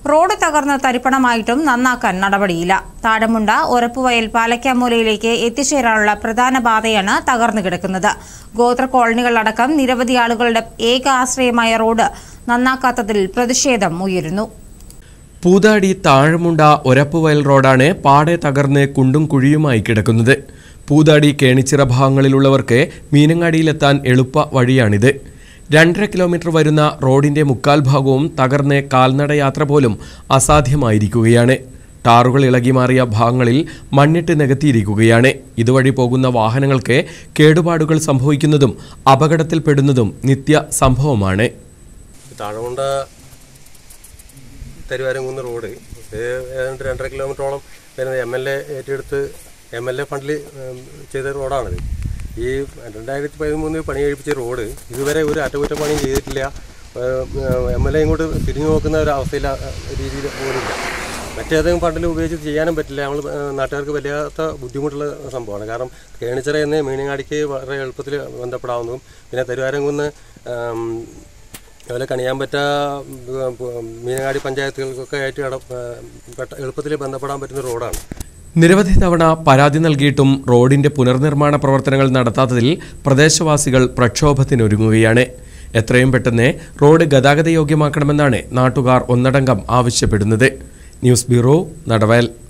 road തകർന്ന് തരിപ്പണമായിട്ടും നന്നാക്കാൻ നടപടിയില്ല താഴമുണ്ട ഒരപ്പുവയൽ പാലക്കാമൂലയിലേക്ക് എത്തിച്ചേരാനുള്ള പ്രധാന പാതയാണ് തകർന്നു കിടക്കുന്നത് ഗോത്ര കോളനികളടക്കം നിരവധി ആളുകളുടെ ഏക ആശ്രയമായ റോഡ് നന്നാക്കാത്തതിൽ പ്രതിഷേധം ഉയരുന്നു പൂതാടി താഴമുണ്ട ഒരപ്പുവയൽ റോഡാണ് പാടെ തകർന്ന് കുണ്ടും കുഴിയുമായി കിടക്കുന്നത് പൂതാടി കേണിച്ചിറ ഭാഗങ്ങളിലുള്ളവർക്ക് മീനങ്ങാടിയിലെത്താൻ എളുപ്പ വഴിയാണിത് രണ്ടര കിലോമീറ്റർ വരുന്ന റോഡിന്റെ മുക്കാൽ ഭാഗവും തകർന്ന് കാൽനടയാത്ര പോലും അസാധ്യമായിരിക്കുകയാണ് ടാറുകൾ ഇളകി മാറിയ ഭാഗങ്ങളിൽ മണ്ണിട്ട് നികത്തിയിരിക്കുകയാണ് ഇതുവഴി പോകുന്ന വാഹനങ്ങൾക്ക് കേടുപാടുകൾ സംഭവിക്കുന്നതും അപകടത്തിൽപ്പെടുന്നതും നിത്യ സംഭവമാണ് താഴമുണ്ട തരുവാരംകുന്ന് റോഡ് ഇത് ഏതാണ്ട് രണ്ടര കിലോമീറ്ററോളം വരുന്ന എം എൽ എ ഏറ്റെടുത്ത് എം എൽ എ ഫണ്ടിൽ ഉം, ചെയ്ത റോഡാണിത് ഈ രണ്ടായിരത്തി പതിമൂന്നിൽ പണി കഴിപ്പിച്ച റോഡ് ഇതുവരെ ഒരു അറ്റകുറ്റപ്പണിയും ചെയ്തിട്ടില്ല എം എൽ എ ഇങ്ങോട്ട് തിരിഞ്ഞു നോക്കുന്ന ഒരു അവസ്ഥയില രീതിയിൽ പോലില്ല മറ്റേതെങ്കിലും ഫണ്ടിൽ ഉപയോഗിച്ച് ചെയ്യാനും പറ്റില്ല നമ്മൾ നാട്ടുകാർക്ക് വല്ലാത്ത ബുദ്ധിമുട്ടുള്ള സംഭവമാണ് കാരണം കേണിച്ചിറ എന്ന് മീനങ്ങാടിക്ക് വളരെ എളുപ്പത്തിൽ ബന്ധപ്പെടാവുന്നതും പിന്നെ തരുവാരംകുന്ന് ഉം, അതുപോലെ കണിയാമ്പറ്റ ഉം, മീനങ്ങാടി പഞ്ചായത്തുകൾക്കൊക്കെ ആയിട്ട് ഇട പെട്ട- എളുപ്പത്തിൽ ബന്ധപ്പെടാൻ പറ്റുന്ന റോഡാണ് നിരവധി തവണ പരാതി നൽകിയിട്ടും റോഡിന്റെ പുനർനിർമ്മാണ പ്രവർത്തനങ്ങൾ നടത്താത്തതിൽ പ്രദേശവാസികൾ പ്രക്ഷോഭത്തിനൊരുങ്ങുകയാണ് എത്രയും പെട്ടെന്ന് റോഡ് ഗതാഗത യോഗ്യമാക്കണമെന്നാണ് നാട്ടുകാർ ഒന്നടങ്കം ആവശ്യപ്പെടുന്നത് ന്യൂസ് ബ്യൂറോ നടവയൽ